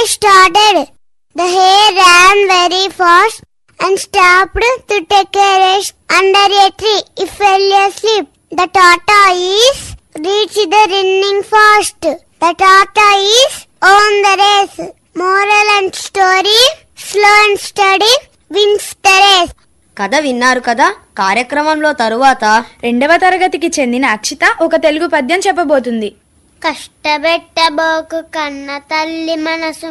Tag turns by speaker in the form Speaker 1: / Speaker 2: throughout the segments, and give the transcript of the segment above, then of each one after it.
Speaker 1: started. The hare ran very fast and stopped to take a rest under a tree. He fell asleep. The tortoise reached the running fast. The tortoise on the race. Moral and story, slow and steady wins the race.
Speaker 2: కథ విన్నారు కదా కార్యక్రమంలో తరువాత
Speaker 3: రెండవ తరగతికి చెందిన అక్షిత ఒక తెలుగు పద్యం చెప్పబోతుంది
Speaker 1: కష్టపెట్టబోకు కన్న తల్లి మనసు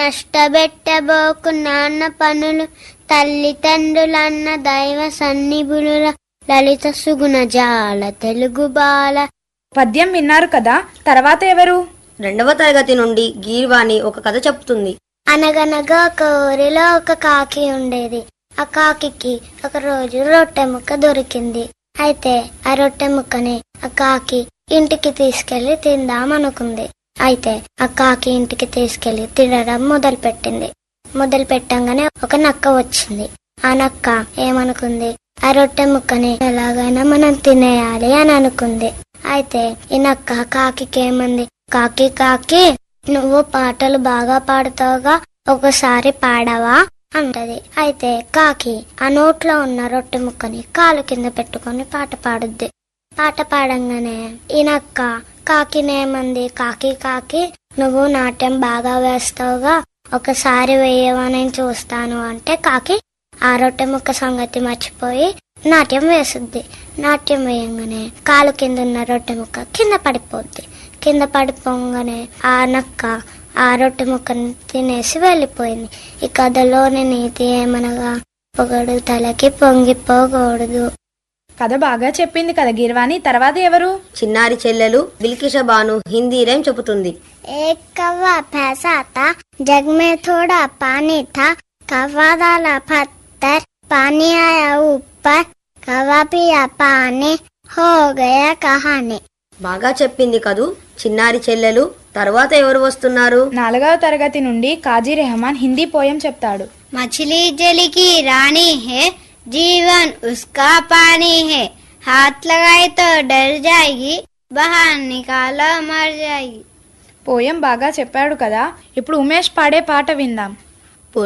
Speaker 1: నష్టపెట్టబోకు నాన్న పనులు తల్లిదండ్రులన్న దైవ సన్నిధుల లలిత సుగుణ జాల తెలుగు బాల
Speaker 3: పద్యం విన్నారు కదా తర్వాత ఎవరు
Speaker 2: రెండవ తరగతి నుండి గీర్వాణి ఒక కథ చెప్తుంది
Speaker 1: అనగనగా ఒక ఊరిలో ఒక కాకి ఉండేది ఆ కాకికి ఒక రోజు రొట్టె ముక్క దొరికింది అయితే ఆ రొట్టె ముక్కని ఆ కాకి ఇంటికి తీసుకెళ్లి తిందాం అనుకుంది అయితే ఆ కాకి ఇంటికి తీసుకెళ్లి తినడం మొదలు పెట్టింది మొదలు పెట్టంగానే ఒక నక్క వచ్చింది ఆ నక్క ఏమనుకుంది ఆ రొట్టె ముక్కని ఎలాగైనా మనం తినేయాలి అని అనుకుంది అయితే ఈ నక్క కాకి ఏమంది కాకి కాకి నువ్వు పాటలు బాగా పాడుతావుగా ఒకసారి పాడవా అంటది అయితే కాకి ఆ నోట్లో ఉన్న రొట్టె ముక్కని కాలు కింద పెట్టుకొని పాట పాడుద్ది పాట పాడంగానే ఈ నక్క కాకినేమంది కాకి కాకి నువ్వు నాట్యం బాగా వేస్తావుగా ఒకసారి వేయవా నేను చూస్తాను అంటే కాకి ఆ రొట్టె ముక్క సంగతి మర్చిపోయి నాట్యం వేసుద్ది నాట్యం వేయంగానే కాలు కింద ఉన్న రొట్టె ముక్క కింద పడిపోద్ది కింద పడిపోగానే ఆ నక్క ఆ రొట్టె ముక్కని తినేసి వెళ్ళిపోయింది ఈ కథలోని నీతి ఏమనగా పొగడు తలకి పొంగిపోకూడదు
Speaker 3: కథ బాగా చెప్పింది కదా గీర్వాణి తర్వాత ఎవరు
Speaker 2: చిన్నారి చెల్లెలు బిల్కిష బాను హిందీ రేం చెబుతుంది
Speaker 1: एक कौवा फंसा था जग में थोड़ा पानी था कौवा डाला पत्थर पानी आया ऊपर कौवा पिया पानी हो गया कहानी
Speaker 3: బాగా చెప్పింది కదూ చిన్నారి చెల్లెలు తర్వాత ఎవరు వస్తున్నారు
Speaker 4: నాలుగవ తరగతి నుండి కాజీ రెహమాన్ హిందీ పోయం చెప్తాడు
Speaker 1: मछली जल की रानी है जीवन उसका पानी है हाथ लगाए तो डर जाएगी बाहर निकालो मर जाएगी
Speaker 4: పోయం బాగా చెప్పాడు కదా ఇప్పుడు ఉమేష్ పాడే పాట విందాం